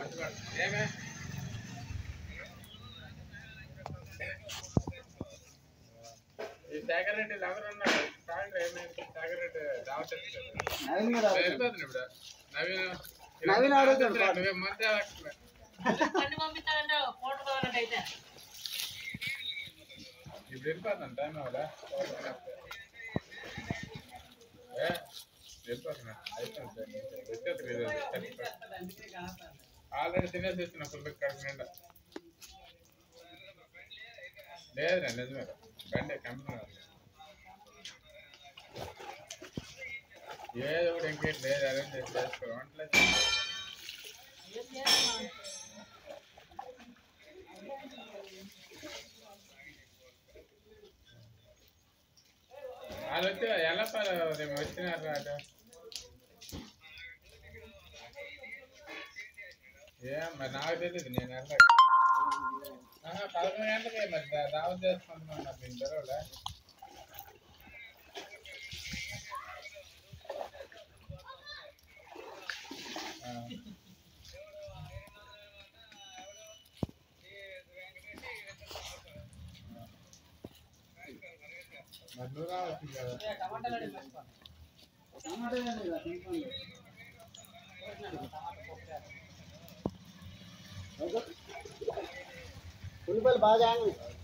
ఏమే ఈ శేఖర్ రెడ్డి ఎవరు ఉన్నారు కాంగ్రెస్ ఏమైంది శేఖర్ రెడ్డి రావట్లేదు నవీన్ గారు అడుగుతాడు. వెళ్ళిపోతుంది ఇప్పుడు నవీన్ నవీన్ అడుగుతాడు పాటు. నువ్వే మంచి ఎలక్షన్ కన్ను పంపిస్తానంటే ఫోటో కావాలంటే ఇప్పుడు వెళ్ళిపోతాను టైం అవ్వదా ఏ వెళ్ళిపోతున్నా అయిపోయింది సార్ వచ్చేది ఆల్రెడీ తినేసి వచ్చిన ఫుల్ కడుపు నిండా లేదురా నిజమే బండి కంపెనీ ఏదో ఒకటి ఇంకేంటి లేదు అరేంజ్ చేసి చేసుకో వంటలేదు వాళ్ళు వచ్చి ఎలా రేపు వచ్చినారు అటు ఏం మరి నాకు తెలియదు నేను వెళ్ళా పదకొండు గంటలకి మరి దా- దావత్ చేసుకుంటున్నాను మరి నేను తెరవలే ఆ. మరి నువ్వు రావచ్చు కదా టమాటా వేయండి ఇక, తీసుకోండి. ఉల్లిపాయలు బాగా జాగ్రత్త